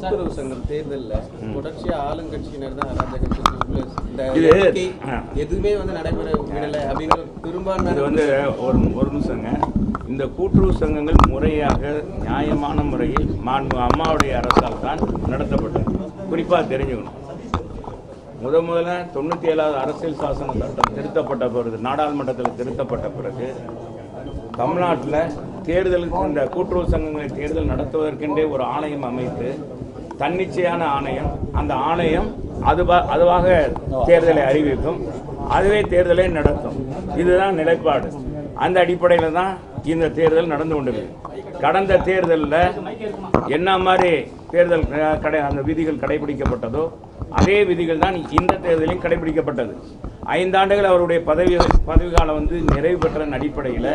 கூட்டுறவு சங்கம் தேர்தல்ல தொடர்ச்சியா ஆளுங்கட்சியினர் தான் அராஜகம் செஞ்சு இந்த இது, எண்ணிக்கை ஆ. எதுவுமே வந்து நடைபெற விடலை அப்படிங்கிற இது பெரும்பான்மையான வந்து ஒரு ஒரு நிமிஷங்க இந்த கூட்டுறவு சங்கங்கள் முறையாக நியாயமான முறையில் மாண்பு அம்மாவுடைய அரசால் தான் நடத்தப்பட்டது குறிப்பாக தெரிஞ்சுக்கணும் முத முதல்ல தொண்ணூற்றி ஏழாவது அரசியல் சாசன சட்டம் திருத்தப்பட்ட பிறகு நாடாளுமன்றத்தில் திருத்தப்பட்ட பிறகு தமிழ்நாட்டில் தேர்தலுக்கு இந்த கூட்டுறவு சங்கங்களை தேர்தல் நடத்துவதற்கென்றே ஒரு ஆணையம் அமைத்து தன்னிச்சையான ஆணையம் அந்த ஆணையம் அதுவா அதுவாக தேர்தலை அறிவிக்கும் அதுவே தேர்தலை நடத்தும் இதுதான் நிலைப்பாடு அந்த அடிப்படையில் தான் இந்த தேர்தல் நடந்து கொண்டிருக்கு கடந்த தேர்தலில் என்ன மாதிரி தேர்தல் க- கடை அந்த விதிகள் கடைபிடிக்கப்பட்டதோ அதே விதிகள் தான் இந்த தேர்தலையும் கடைபிடிக்கப்பட்டது ஐந்தாண்டுகள் அவருடைய பதவி பதவிக்காலம் வந்து நிறைவு பெற்ற அடிப்படையில்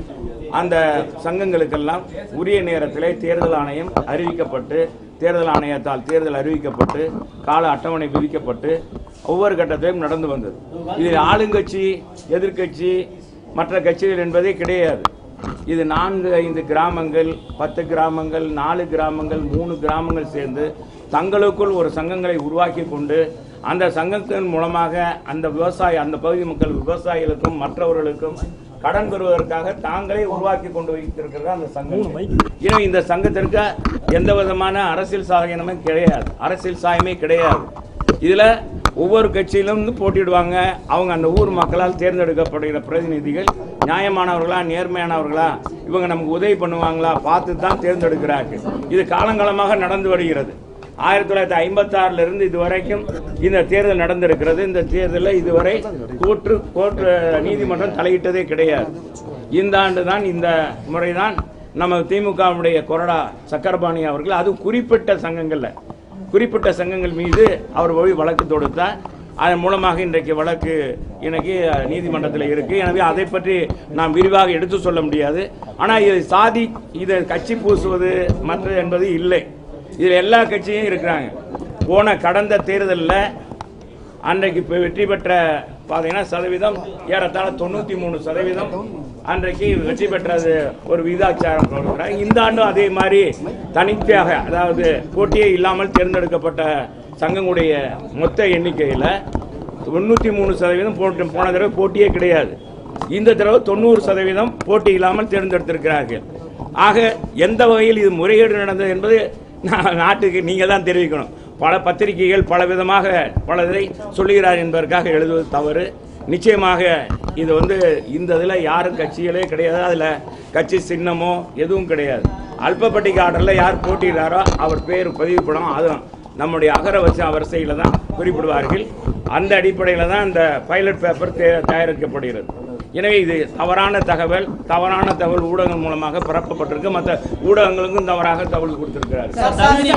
அந்த சங்கங்களுக்கெல்லாம் உரிய நேரத்திலே தேர்தல் ஆணையம் அறிவிக்கப்பட்டு தேர்தல் ஆணையத்தால் தேர்தல் அறிவிக்கப்பட்டு கால அட்டவணை விதிக்கப்பட்டு ஒவ்வொரு கட்டத்திலும் நடந்து வந்தது இதில் ஆளுங்கட்சி எதிர்க்கட்சி மற்ற கட்சிகள் என்பதே கிடையாது இது நான்கு ஐந்து கிராமங்கள் பத்து கிராமங்கள் நாலு கிராமங்கள் மூணு கிராமங்கள் சேர்ந்து தங்களுக்குள் ஒரு சங்கங்களை உருவாக்கி கொண்டு அந்த சங்கத்தின் மூலமாக அந்த விவசாய அந்த பகுதி மக்கள் விவசாயிகளுக்கும் மற்றவர்களுக்கும் கடன் பெறுவதற்காக தாங்களே உருவாக்கி கொண்டு வைத்திருக்கிறது அந்த சங்கம் எனவே இந்த சங்கத்திற்கு எந்த விதமான அரசியல் சாயனமே கிடையாது அரசியல் சாயமே கிடையாது இதுல ஒவ்வொரு கட்சியிலும் வந்து போட்டியிடுவாங்க அவங்க அந்த ஊர் மக்களால் தேர்ந்தெடுக்கப்படுகிற பிரதிநிதிகள் நியாயமானவர்களா நேர்மையானவர்களா இவங்க நமக்கு உதவி பண்ணுவாங்களா பார்த்து தான் தேர்ந்தெடுக்கிறார்கள் இது காலங்காலமாக நடந்து வருகிறது ஆயிரத்தி தொள்ளாயிரத்தி ஐம்பத்தாறுல இருந்து இதுவரைக்கும் இந்த தேர்தல் நடந்திருக்கிறது இந்த தேர்தலில் இதுவரை கோர்ட்டு கோர்ட் நீதிமன்றம் தலையிட்டதே கிடையாது இந்த ஆண்டு தான் இந்த முறைதான் நம்ம திமுகவுடைய கொறடா சக்கரபாணி அவர்கள் அது குறிப்பிட்ட சங்கங்கள்ல குறிப்பிட்ட சங்கங்கள் மீது அவர் போய் வழக்கு தொடுத்தார் அதன் மூலமாக இன்றைக்கு வழக்கு எனக்கு நீதிமன்றத்தில் இருக்கு எனவே அதை பற்றி நாம் விரிவாக எடுத்து சொல்ல முடியாது ஆனால் இது சாதி இதை கட்சி பூசுவது மற்றது என்பது இல்லை இதில் எல்லா கட்சியும் இருக்கிறாங்க போன கடந்த தேர்தலில் அன்றைக்கு இப்போ வெற்றி பெற்ற பார்த்தீங்கன்னா சதவீதம் ஏறத்தாழ தொண்ணூற்றி மூணு சதவீதம் அன்றைக்கு வெற்றி பெற்றது ஒரு விகிதாச்சாரம் கொடுக்குறாங்க இந்த ஆண்டும் அதே மாதிரி தனித்தையாக அதாவது போட்டியே இல்லாமல் தேர்ந்தெடுக்கப்பட்ட சங்கங்களுடைய மொத்த எண்ணிக்கையில் தொண்ணூற்றி மூணு சதவீதம் போட்டு போன தடவை போட்டியே கிடையாது இந்த தடவை தொண்ணூறு சதவீதம் போட்டி இல்லாமல் தேர்ந்தெடுத்திருக்கிறார்கள் ஆக எந்த வகையில் இது முறைகேடு நடந்தது என்பது நா- நாட்டுக்கு நீங்கள் தான் தெரிவிக்கணும் பல பத்திரிகைகள் பல விதமாக பலதை சொல்லுகிறார் என்பதற்காக எழுதுவது தவறு நிச்சயமாக இது வந்து இந்த இதில் யாரும் கட்சிகளே கிடையாது அதில் கட்சி சின்னமோ எதுவும் கிடையாது அல்பப்பட்டிக்கு ஆர்டரில் யார் போட்டியிடாரோ அவர் பேர் பதிவு படம் அதுவும் நம்முடைய அகர வச்ச வரிசையில் தான் குறிப்பிடுவார்கள் அந்த அடிப்படையில் தான் இந்த பைலட் பேப்பர் தே- தயாரிக்கப்படுகிறது எனவே இது தவறான தகவல் தவறான தகவல் ஊடகங்கள் மூலமாக பரப்பப்பட்டிருக்கு மற்ற ஊடகங்களுக்கும் தவறாக தகவல் கொடுத்திருக்கிறார்கள் தகுதி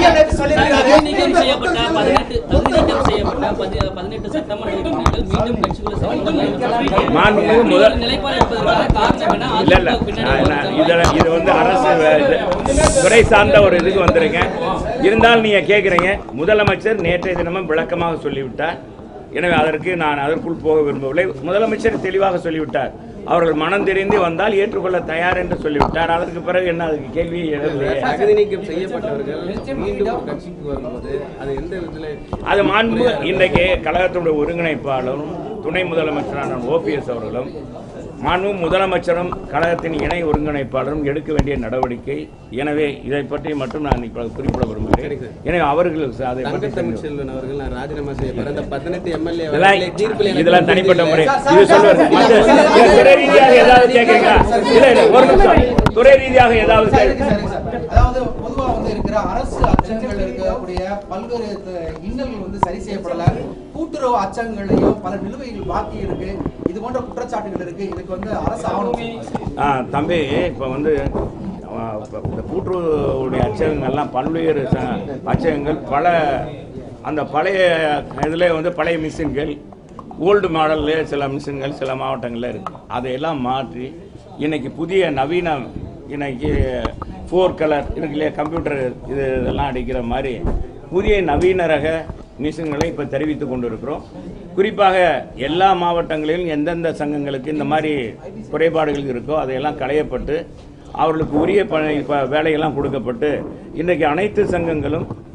நீக்கம் செய்யப்பட்ட பதினெட்டு தகுதி நீக்கம் செய்யப்பட்ட பதி- பதினெட்டு சட்டமன்ற உறுப்பினர்கள் மீண்டும் கட்சிக்குள்ள சேர்ந்து மாண்புமிகு முதல் நிலைப்பாடு எடுப்பதற்கான காரணம் என்ன இல்ல இல்ல அதிமுக நான் பின்னாடி நான் இதுல இது வந்து அரசு வே- இது துறை சார்ந்த ஒரு இதுக்கு வந்திருக்கேன் இருந்தாலும் நீங்க கேக்குறீங்க முதலமைச்சர் நேற்றைய தினமும் விளக்கமாக சொல்லிவிட்டார் எனவே அதற்கு நான் அதற்குள் போக விரும்பவில்லை முதலமைச்சர் தெளிவாக சொல்லிவிட்டார் அவர்கள் மனம் தெரிந்து வந்தால் ஏற்றுக்கொள்ள தயார் என்று சொல்லிவிட்டார் அதற்கு பிறகு என்ன அதுக்கு கேள்வி எழவில்லையே தகுதி நீக்கம் செய்யப்பட்டவர்கள் மீண்டும் ஒரு கட்சிக்கு வரும்போது அது எந்த விதத்துல அது மாண்பு இன்றைக்கு கழகத்துடைய ஒருங்கிணைப்பாளரும் துணை முதலமைச்சரான ஓபிஎஸ் அவர்களும் மாண்பு முதலமைச்சரும் கழகத்தின் இணை ஒருங்கிணைப்பாளரும் எடுக்க வேண்டிய நடவடிக்கை எனவே இதை பற்றி மட்டும் நான் இப்பொழுது குறிப்பிட விரும்புகிறேன் எனவே அவர்கள் அதை தங்க பற்றி தெரிந்து- தமிழ்ச்செல்வன் அவர்கள் நான் ராஜினாமா செய்ய போறேன் இந்த பதினெட்டு எம்எல்ஏ இதெல்லாம் தீர்ப்பில் எனக்கு இதெல்லாம் தனிப்பட்ட முறை இல்லை. இது சொல்வது மற்ற இல்ல, துறை ரீதியாக ஏதாவது கேட்குறீங்களா இல்ல இல்ல ஒரு நிமிஷம் துறை ரீதியாக ஏதாவது சரி, கேட்க- சரி, சரி. அதாவது பொதுவா வந்து இருக்கிற அரசு அச்சங்கள் இருக்கக்கூடிய பல்வேறு த- இன்னல்கள் வந்து சரி செய்யப்படல கூட்டுறவு அச்சங்களையும் பல நிலுவைகள் பாக்கி இருக்கு இது போன்ற குற்றச்சாட்டுகள் இருக்கு இதுக்கு வந்து அரசு ஆவணம் ஆ தம்பி இப்போ வந்து ஆ, இப்ப இந்த கூட்டுறவுடைய அச்சகங்கள்லாம் பல்வேறு ச- அச்சகங்கள் பல அந்த பழைய இதில் வந்து பழைய மிஷின்கள் ஓல்டு மாடல்லே சில மிஷின்கள் சில மாவட்டங்களில் இருக்குது அதையெல்லாம் மாற்றி இன்னைக்கு புதிய நவீன இன்னைக்கு ஃபோர் கலர் இருக்கு இல்லையா கம்ப்யூட்டர் இது இதெல்லாம் அடிக்கிற மாதிரி புதிய நவீன ரக மிஷின்களை இப்போ தெரிவித்து கொண்டிருக்கிறோம் குறிப்பாக எல்லா மாவட்டங்களிலும் எந்தெந்த சங்கங்களுக்கு இந்த மாதிரி குறைபாடுகள் இருக்கோ அதையெல்லாம் களையப்பட்டு அவர்களுக்கு உரிய பணி ப- வேலையெல்லாம் கொடுக்கப்பட்டு இன்றைக்கு அனைத்து சங்கங்களும்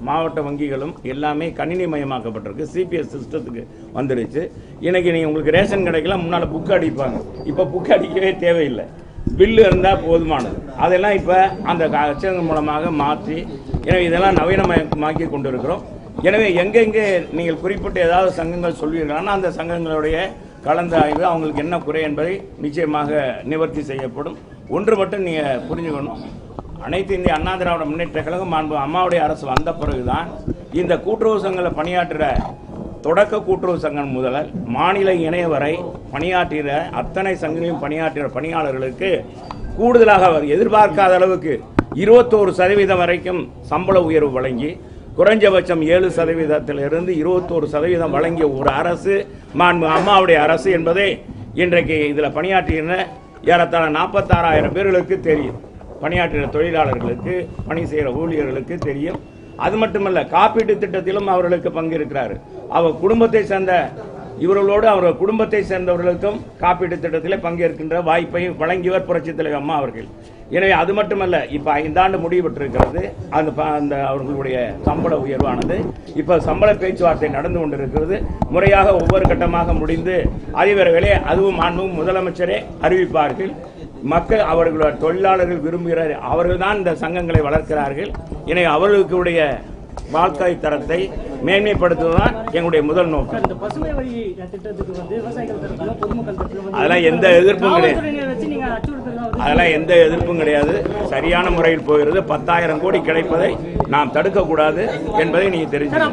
மாவட்ட வங்கிகளும் எல்லாமே கணினி மயமாக்கப்பட்டிருக்கு சிபிஎஸ் சிஸ்டத்துக்கு வந்துருச்சு இன்னைக்கு நீங்க உங்களுக்கு ரேஷன் கடைக்கெல்லாம் முன்னால் புக் அடிப்பாங்க இப்போ புக் அடிக்கவே தேவையில்லை பில்லு இருந்தால் போதுமானது அதெல்லாம் இப்போ அந்த அச்சகங்கள் மூலமாக மாற்றி எனவே இதெல்லாம் நவீனமயமாக்கி கொண்டு இருக்கிறோம் எனவே எங்கெங்கே நீங்கள் குறிப்பிட்ட ஏதாவது சங்கங்கள் சொல்வீர்களானா அந்த சங்கங்களுடைய கலந்து ஆய்வு அவங்களுக்கு என்ன குறை என்பதை நிச்சயமாக நிவர்த்தி செய்யப்படும் ஒன்று மட்டும் நீங்கள் புரிஞ்சுக்கணும் அனைத்து இந்திய அண்ணா திராவிட முன்னேற்ற கழகம் மாண்பு அம்மாவுடைய அரசு வந்த பிறகுதான் இந்த கூட்டுறவு சங்கங்களில் பணியாற்றுற தொடக்க கூட்டுறவு சங்கம் முதல் மாநில இணைய வரை பணியாற்றுகிற அத்தனை சங்கங்களையும் பணியாற்றுகிற பணியாளர்களுக்கு கூடுதலாக அவர் எதிர்பார்க்காத அளவுக்கு இருபத்தோரு சதவீதம் வரைக்கும் சம்பள உயர்வு வழங்கி குறைஞ்சபட்சம் ஏழு சதவீதத்திலிருந்து இருபத்தோரு சதவீதம் வழங்கிய ஒரு அரசு மாண்பு அம்மாவுடைய அரசு என்பதை இன்றைக்கு இதில் பணியாற்றுகிற ஏறத்தாழ நாற்பத்தாறாயிரம் பேர்களுக்கு தெரியும் பணியாற்றுகிற தொழிலாளர்களுக்கு பணி செய்கிற ஊழியர்களுக்கு தெரியும் அது மட்டுமல்ல காப்பீட்டு திட்டத்திலும் அவர்களுக்கு பங்கு இருக்கிறார் அவர் குடும்பத்தை சேர்ந்த இவர்களோடு அவர் குடும்பத்தை சேர்ந்தவர்களுக்கும் காப்பீட்டு திட்டத்திலே பங்கேற்கின்ற வாய்ப்பை வழங்கியவர் புரட்சித் தலைவர் அம்மா அவர்கள் எனவே அது மட்டுமல்ல இப்ப ஐந்தாண்டு முடிவுற்றிருக்கிறது அந்த ப- அந்த அவர்களுடைய சம்பள உயர்வானது இப்ப சம்பள பேச்சுவார்த்தை நடந்து கொண்டிருக்கிறது முறையாக ஒவ்வொரு கட்டமாக முடிந்து அதிவிரைவிலே அதுவும் மாண்பும் முதலமைச்சரே அறிவிப்பார்கள் மக்கள் அவர்களோட தொழிலாளர்கள் விரும்புகிற அவர்கள் தான் இந்த சங்கங்களை வளர்க்கிறார்கள் எனவே அவர்களுடைய வாழ்க்கை தரத்தை மேன்மைப்படுத்துவதுதான் எங்களுடைய முதல் நோக்கம் இந்த பசுமை வழி திட்டத்துக்கு வந்து விவசாயிகள் தரப்புல பொதுமக்கள் தரப்புல வந்து அதெல்லாம் எந்த எதிர்ப்பும் கிடையாது காவல்துறையினர் வச்சு நீங்க அச்சுறுத்தலாம் வந்து அதெல்லாம் எந்த எதிர்ப்பும் கிடையாது சரியான முறையில் போகிறது பத்தாயிரம் கோடி கிடைப்பதை நாம் தடுக்கக்கூடாது என்பதை நீங்க தெரிஞ்சு